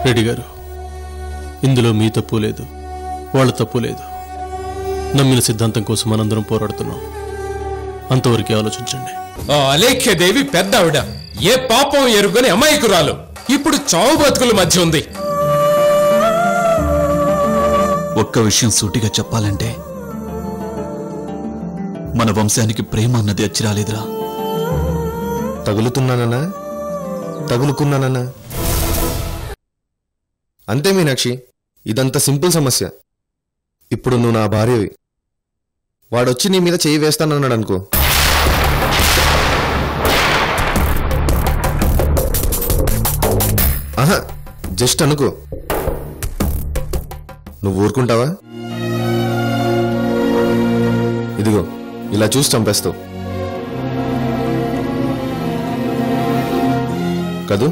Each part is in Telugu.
రెడ్డి గారు ఇందులో మీ తప్పు లేదు వాళ్ళ తప్పు లేదు నమ్మిన సిద్ధాంతం కోసం మనందరం పోరాడుతున్నాం అంతవరకే ఆలోచించండి ఆ అలేఖ్యదేవి పెద్ద ఆవిడ ఏ పాపం ఎరుగని అమాయకురాలు ఇప్పుడు చావు బతుకుల మధ్య ఉంది ఒక్క విషయం సూటిగా చెప్పాలంటే మన వంశానికి ప్రేమ అన్నది అచ్చి రాలేదురా తగులుతున్నానన్నా తగులుకున్నానన్నా అంతే మీనాక్షి ఇదంత సింపుల్ సమస్య ఇప్పుడు నువ్వు నా భార్యవి వాడొచ్చి నీ మీద చేయి వేస్తానన్నాడు అనుకో ఆహా జస్ట్ అనుకో నువ్వు ఊరుకుంటావా ఇదిగో ఇలా చూసి చంపేస్తావు కదూ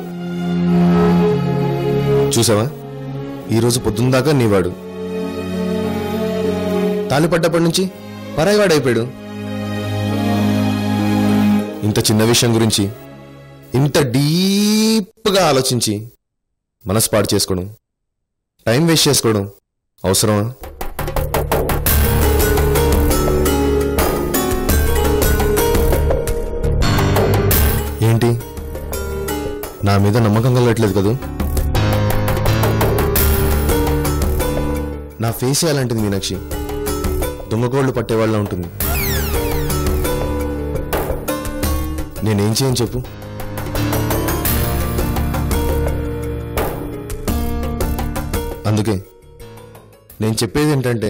చూసావా ఈరోజు పొద్దుందాకా నీవాడు తాలిపడ్డప్పటి నుంచి పరాయివాడైపోయాడు ఇంత చిన్న విషయం గురించి ఇంత డీప్గా ఆలోచించి మనసు పాడు చేసుకోవడం టైం వేస్ట్ చేసుకోవడం అవసరమా ఏంటి నా మీద నమ్మకం కలగట్లేదు కదూ నా ఫేస్ అలాంటిది మీనాక్షి దొంగకోళ్ళు పట్టేవాళ్ళ ఉంటుంది నేనేం చేయను చెప్పు అందుకే నేను చెప్పేది ఏంటంటే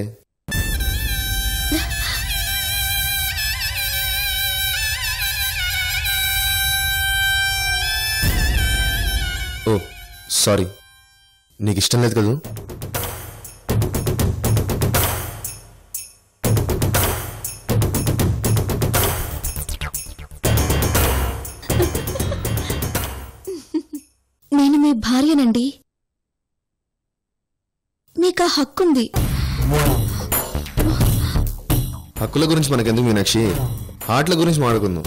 ఓ సారీ నీకు ఇష్టం లేదు కదూ నేను మీ భార్యనండి మీకు ఆ హక్కుంది హక్కుల గురించి మనకెందుకు మీనాక్షి హార్ట్ల గురించి మాడుకుందాం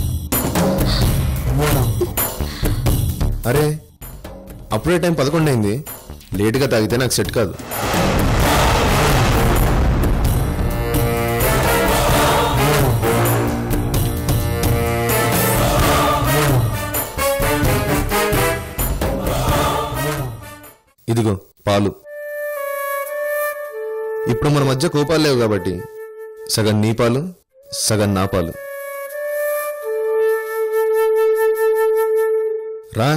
అరే అప్పుడే టైం పదకొండు అయింది లేటుగా తాగితే నాకు సెట్ కాదు ఇదిగో పాలు ఇప్పుడు మన మధ్య కోపాలు లేవు కాబట్టి సగం నీ పాలు సగం నా పాలు రా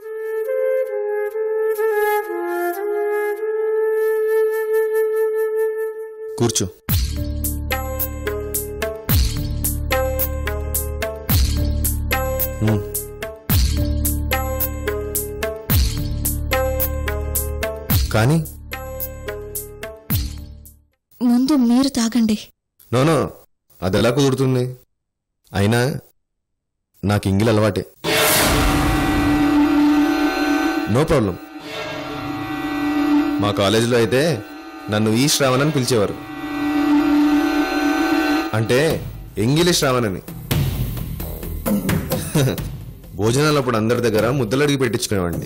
కూర్చో ఉమ్. కానీ ముందు మీరు తాగండి నోనో అది ఎలా కుదురుతుంది అయినా నాకు ఇంగిల్ అలవాటే నో ప్రాబ్లం మా కాలేజీలో అయితే నన్ను ఈ శ్రావణ్ అని పిలిచేవారు అంటే ఎంగిలి శ్రావణ్ అని భోజనాలప్పుడు అందరి దగ్గర ముద్దలడిగి పెట్టించుకునేవాడిని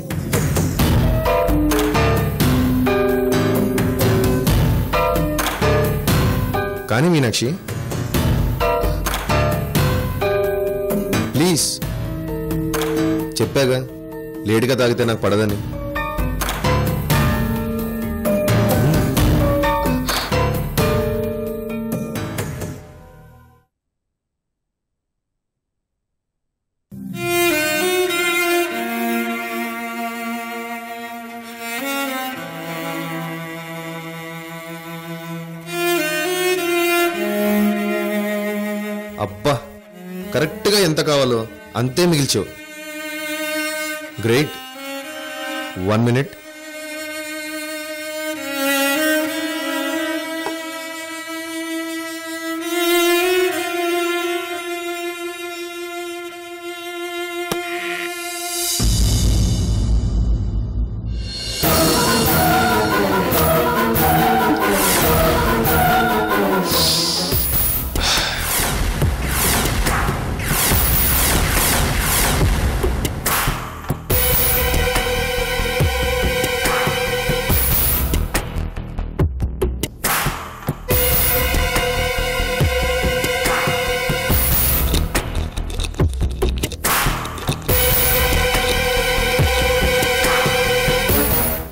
కానీ మీనాక్షి ప్లీజ్ చెప్పాగా లేటుగా తాగితే నాకు పడదని అబ్బా కరెక్ట్గా ఎంత కావాలో అంతే మిగిల్చావు గ్రేట్ వన్ మినిట్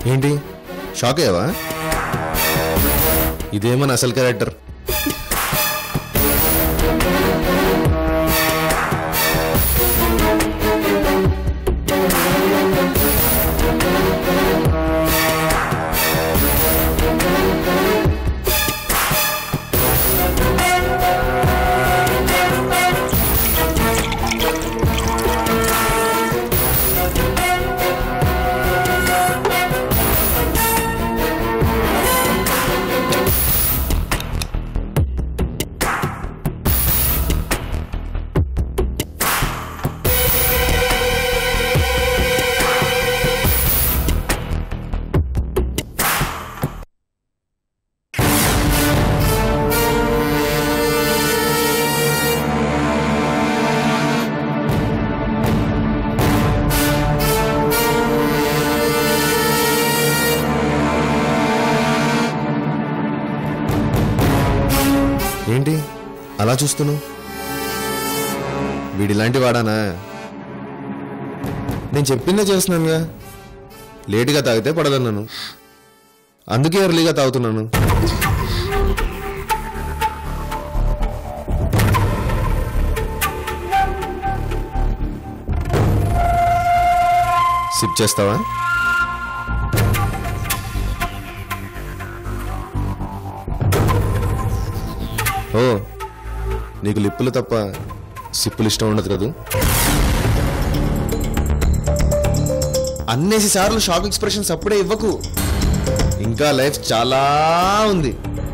ఏంటి షాక్ అయ్యావా ఇదేమని అసలు క్యారెక్టర్ ఏంటి అలా చూస్తున్నావు వీడిలాంటి వాడానా నేను చెప్పిందే చేస్తున్నానుగా లేటుగా తాగితే పడదన్నాను అందుకే ఎర్లీగా తాగుతున్నాను సిప్ చేస్తావా ఓ నీకు లిప్పులు తప్ప సిప్పులు ఇష్టం ఉండదు కదూ అన్నేసి సార్లు షాక్ ఎక్స్ప్రెషన్స్ అప్పుడే ఇవ్వకు ఇంకా లైఫ్ చాలా ఉంది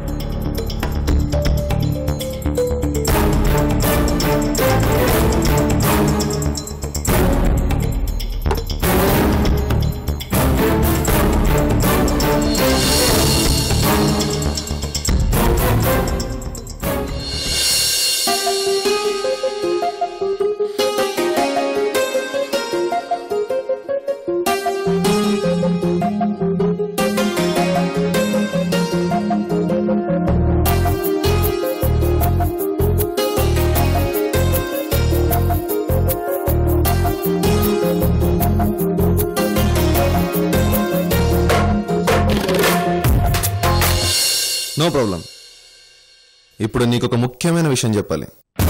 నో ప్రాబ్లం ఇప్పుడు నీకు ఒక ముఖ్యమైన విషయం చెప్పాలి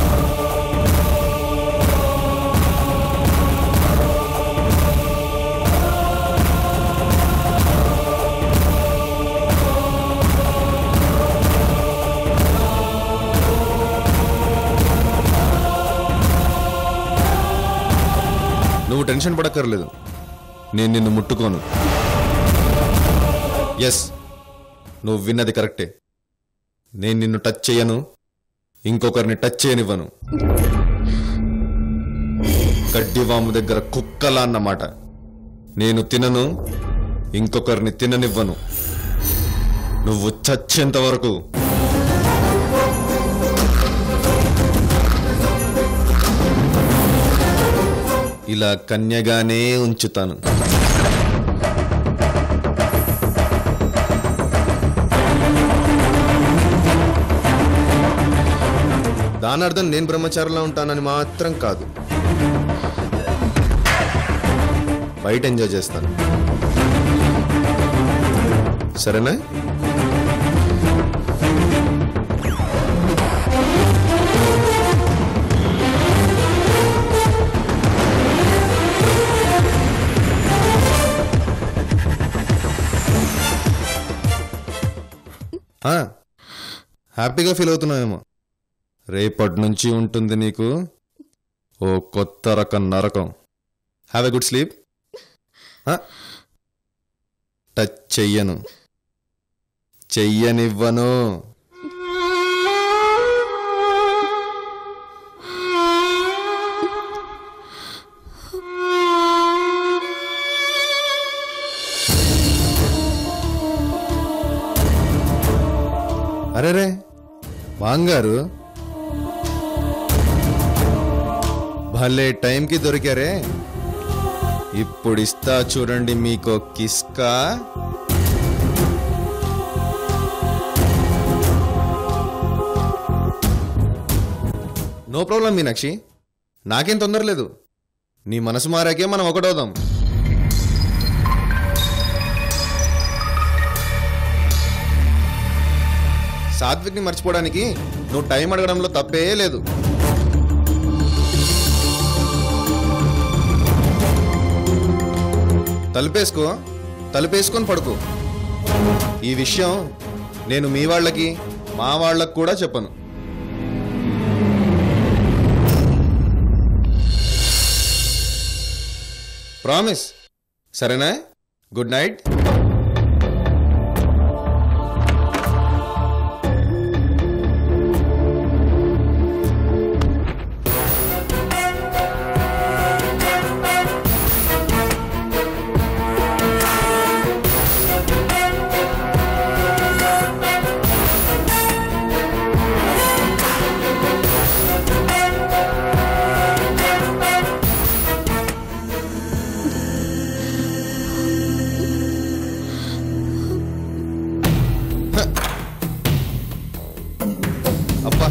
నువ్వు టెన్షన్ పడక్కర్లేదు నేను నిన్ను ముట్టుకోను ఎస్ నువ్వు విన్నది కరెక్టే నేను నిన్ను టచ్ చేయను ఇంకొకరిని టచ్ చేయనివ్వను గడ్డివాము దగ్గర కుక్కలా అన్నమాట నేను తినను ఇంకొకరిని తిననివ్వను నువ్వు చచ్చేంత వరకు ఇలా కన్యగానే ఉంచుతాను దాని అర్థం నేను బ్రహ్మచారిలో ఉంటానని మాత్రం కాదు బయట ఎంజాయ్ చేస్తాను సరేనా ఆ, హ్యాపీగా ఫీల్ అవుతున్నావేమో రేపటి నుంచి ఉంటుంది నీకు ఓ కొత్త రకం నరకం have a good sleep touch చెయ్యను చెయ్యనివ్వను అరే రే వాంగారు భలే టైంకి దొరికారే ఇప్పుడు ఇస్తా చూడండి మీకు కిస్కా నో ప్రాబ్లం మీనాక్షి నాకేం తొందర లేదు నీ మనసు మారాకే మనం ఒకటవుదాం సాత్విక్ని మర్చిపోవడానికి నువ్వు టైం అడగడంలో తప్పే లేదు తలుపేసుకో తలుపేసుకొని పడుకో ఈ విషయం నేను మీ వాళ్ళకి మా వాళ్ళకి కూడా చెప్పను ప్రామిస్ సరేనా గుడ్ నైట్ అబ్బా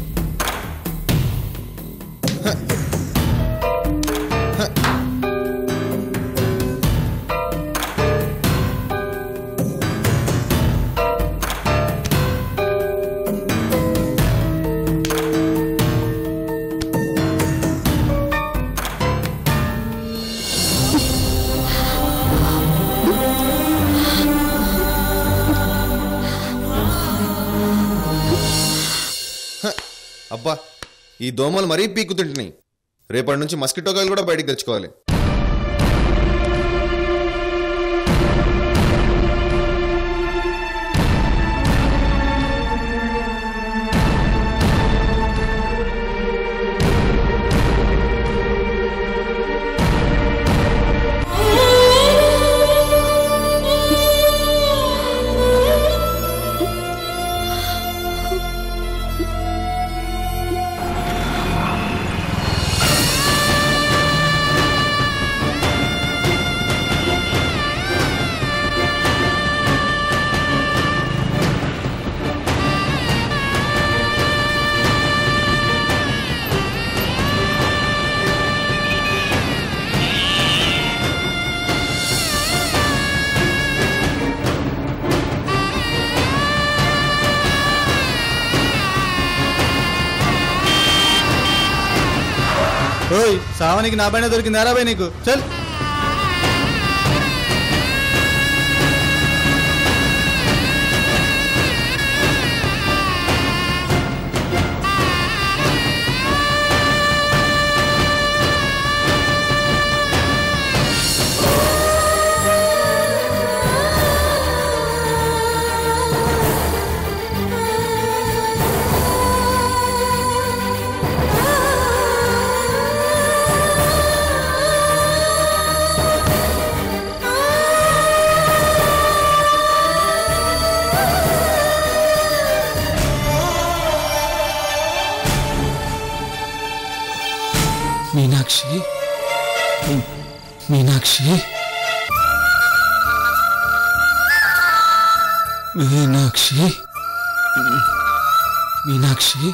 అబ్బా ఈ దోమలు మరీ పీక్కుతుంటున్నాయి రేపటి నుంచి మస్కిటో కాయలు కూడా బయటికి తెచ్చుకోవాలి ఓయ్ సావనికి నా పైన దొరికింది ఎరా బాయ్ నీకు చల్ మీనాక్షి మీనాక్షి మీనాక్షి మీనాక్షి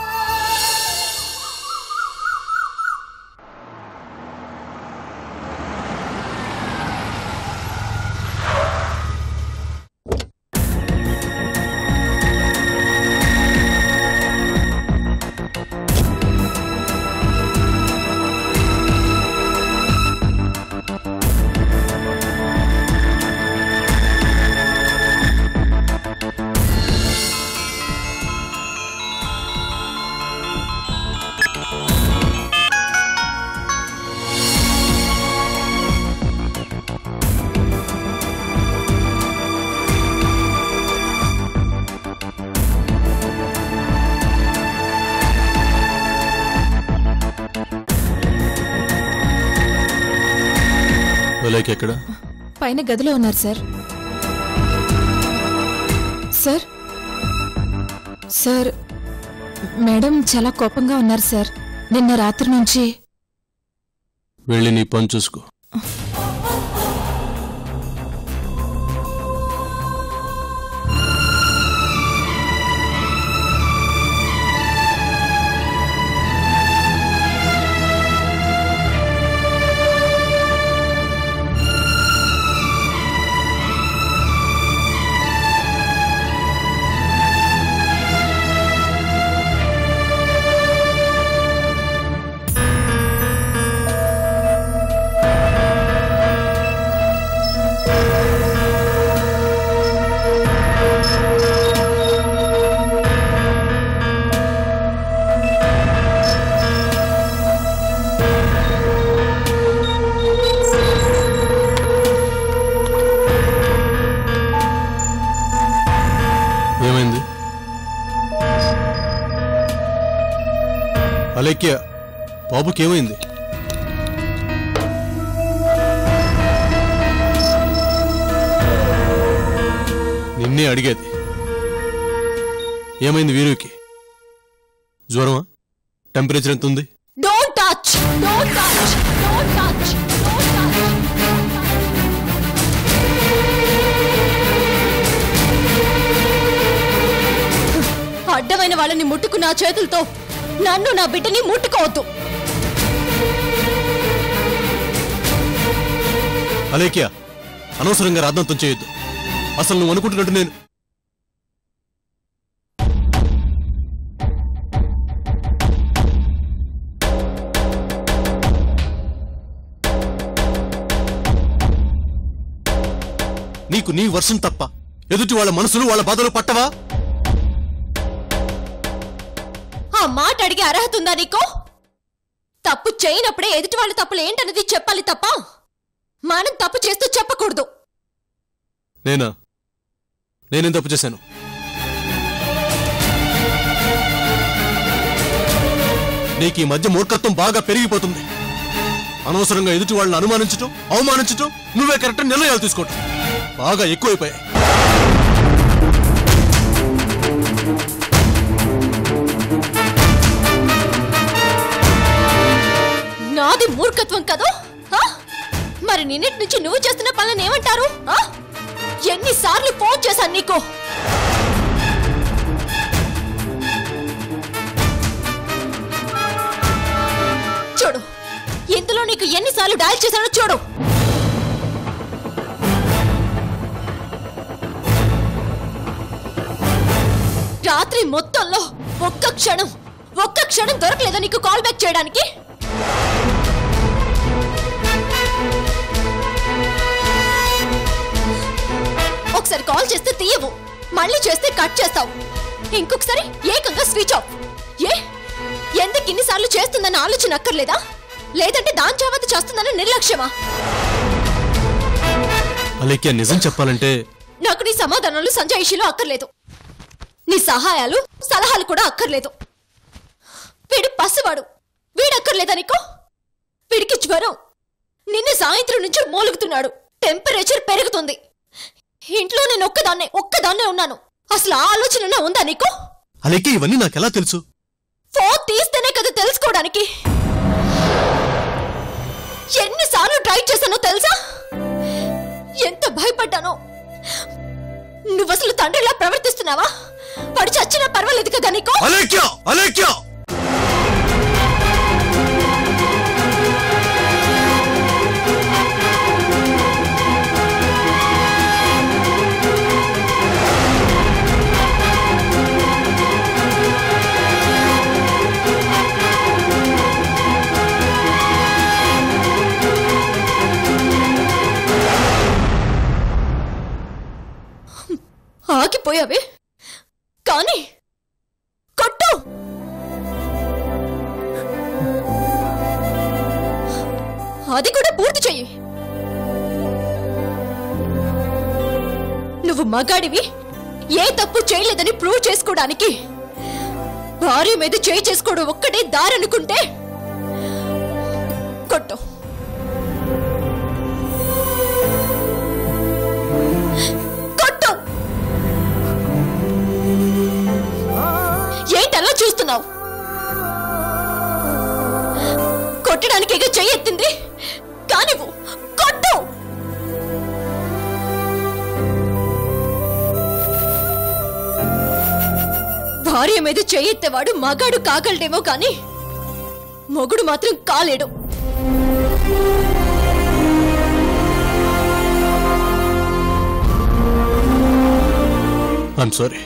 విలేక్ ఎక్కడ పైన గదిలో ఉన్నారు సార్ సార్ సార్ మేడం చాలా కోపంగా ఉన్నారు సార్ నిన్న రాత్రి నుంచి వెళ్ళి నీ పని చూసుకో అలేఖ్య బాబుకి ఏమైంది నిన్నే అడిగేది ఏమైంది వీరుకి జ్వరమా టెంపరేచర్ ఎంత ఉంది don't touch don't touch don't touch don't touch అడ్డమైన వాళ్ళని ముట్టుకున్న ఆ చేతులతో నన్ను నా బిడ్డని ముట్టుకోవద్దు అలేఖ్య అనవసరంగా రాద్ధాంతం చేయొద్దు అసలు నువ్వు అనుకుంటున్నట్టు నేను నీకు నీ వర్షం తప్ప ఎదుటి వాళ్ళ మనసులు వాళ్ళ బాధలు పట్టవా ఆ మాట అడిగే అర్హత ఉందా నీకు తప్పు చేయనప్పుడే ఎదుటి వాళ్ళ తప్పులు ఏంటన్నది చెప్పాలి తప్ప మనం తప్పు చేస్తూ చెప్పకూడదు నేనా నేనేం తప్పు చేశాను నీకు ఈ మధ్య మూర్ఖత్వం బాగా పెరిగిపోతుంది అనవసరంగా ఎదుటి వాళ్ళని అనుమానించటం అవమానించటం నువ్వే కరెక్ట్ నిర్ణయాలు తీసుకోవటం బాగా ఎక్కువైపోయాయి నాది మూర్ఖత్వం కదా ఆ? మరి నిన్నటి నుంచి నువ్వు చేస్తున్న పనులను ఏమంటారు ఆ? ఎన్నిసార్లు ఫోన్ చేశాను నీకు చూడు ఇందులో నీకు ఎన్నిసార్లు డయల్ చేశానో చూడు రాత్రి మొత్తంలో ఒక్క క్షణం ఒక్క క్షణం దొరకలేదా నీకు కాల్ బ్యాక్ చేయడానికి ఒకసారి కాల్ చేస్తే తీయవు మళ్ళీ చేస్తే కట్ చేస్తావు ఇంకొకసారి ఏకంగా స్విచ్ ఆఫ్ ఏ ఎందుకు ఇన్నిసార్లు చేస్తుందన్న ఆలోచన అక్కర్లేదా లేదంటే దాని చావత చేస్తుందన్న నిర్లక్ష్యమా అలేఖ్య నిజం చెప్పాలంటే నాకు నీ సమాధానాలు సంజాయిషిలో అక్కర్లేదు నీ సహాయాలు సలహాలు కూడా అక్కర్లేదు వీడు పసివాడు వీడక్కర్లేదా నీకు వీడికి జ్వరం నిన్న సాయంత్రం నుంచి మూలుగుతున్నాడు టెంపరేచర్ పెరుగుతుంది ఇంట్లో నేను ఒక్కదాన్నే ఒక్కదాన్నే ఉన్నాను అసలు ఆ ఆలోచన ఉందా నీకు అలేఖ్య ఇవన్నీ నాకెలా తెలుసు ఫోన్ తీస్తేనే కదా తెలుసుకోవడానికి ఎన్నిసార్లు ట్రై చేశానో తెలుసా ఎంత భయపడ్డానో నువ్వు అసలు తండ్రిలా ప్రవర్తిస్తున్నావా వాడు చచ్చినా పర్వాలేదు కదా నీకు అలేఖ్య అలేఖ్య ఆగిపోయావే కానీ కొట్టు అది కూడా పూర్తి చెయ్యి నువ్వు మగాడివి ఏ తప్పు చేయలేదని ప్రూవ్ చేసుకోవడానికి భార్య మీద చేయి చేసుకోవడం ఒక్కటే దారనుకుంటే కొట్టు కొట్టు ఏంటలా చూస్తున్నావు కొట్టడానికి చెయ్యెత్తింది కానివ్వు కొట్టు భార్య మీద చెయ్యెత్తేవాడు మగాడు కాగలడేమో కానీ మొగుడు మాత్రం కాలేడు ఐఎమ్ సారీ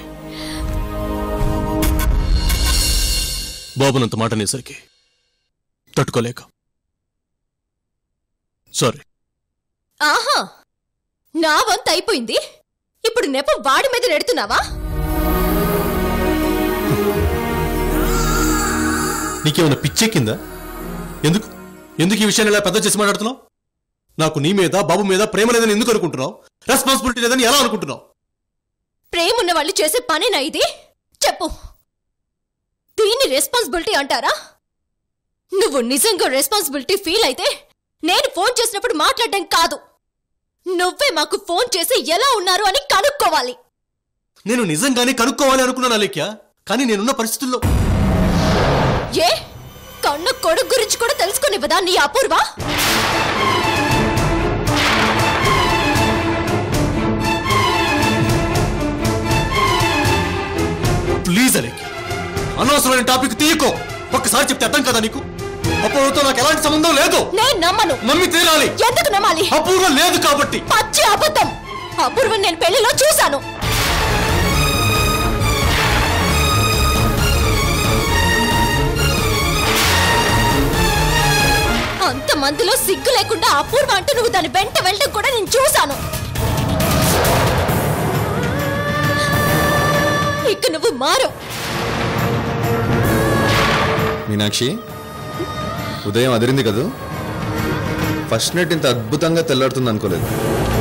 బాబునంత మాట అనేసరికి తట్టుకోలేక సారీ ఆహా నా వంత అయిపోయింది ఇప్పుడు నెపం వాడి మీద నెడుతున్నావా నీకేమైనా పిచ్చెక్కిందా ఎందుకు ఎందుకు ఈ విషయాన్ని ఇలా పెద్ద చేసి మాట్లాడుతున్నావు నాకు నీ మీద బాబు మీద ప్రేమ లేదని ఎందుకు అనుకుంటున్నావు రెస్పాన్సిబిలిటీ లేదని ఎలా అనుకుంటున్నావు ప్రేమున్న వాళ్ళు చేసే పనేనా ఇది చెప్పు దీన్ని రెస్పాన్సిబిలిటీ అంటారా నువ్వు నిజంగా రెస్పాన్సిబిలిటీ ఫీల్ అయితే నేను ఫోన్ చేసినప్పుడు మాట్లాడడం కాదు నువ్వే మాకు ఫోన్ చేసి ఎలా ఉన్నారు అని కనుక్కోవాలి నేను నిజంగానే కనుక్కోవాలి అనుకున్నాను అలేఖ్య కానీ నేనున్న పరిస్థితుల్లో ఏ కన్న కొడుకు గురించి కూడా తెలుసుకునివ్వదా నీ అపూర్వ ప్లీజ్ అలేఖ్య అనవసరమైన టాపిక్ తీయకో ఒక్కసారి చెప్తే అర్థం కదా నీకు అపూర్వతో నాకు ఎలాంటి సంబంధం లేదు నేను నమ్మను నమ్మి తీరాలి ఎందుకు నమ్మాలి అపూర్వ లేదు కాబట్టి పచ్చి అబద్ధం అపూర్వం నేను పెళ్లిలో చూశాను అంతమందిలో సిగ్గు లేకుండా అపూర్వ అంటూ నువ్వు దాని వెంట వెళ్ళడం కూడా నేను చూశాను ఇక నువ్వు మారు మీనాక్షి ఉదయం అదిరింది కదూ ఫస్ట్ నైట్ ఇంత అద్భుతంగా తెల్లారుతుంది అనుకోలేదు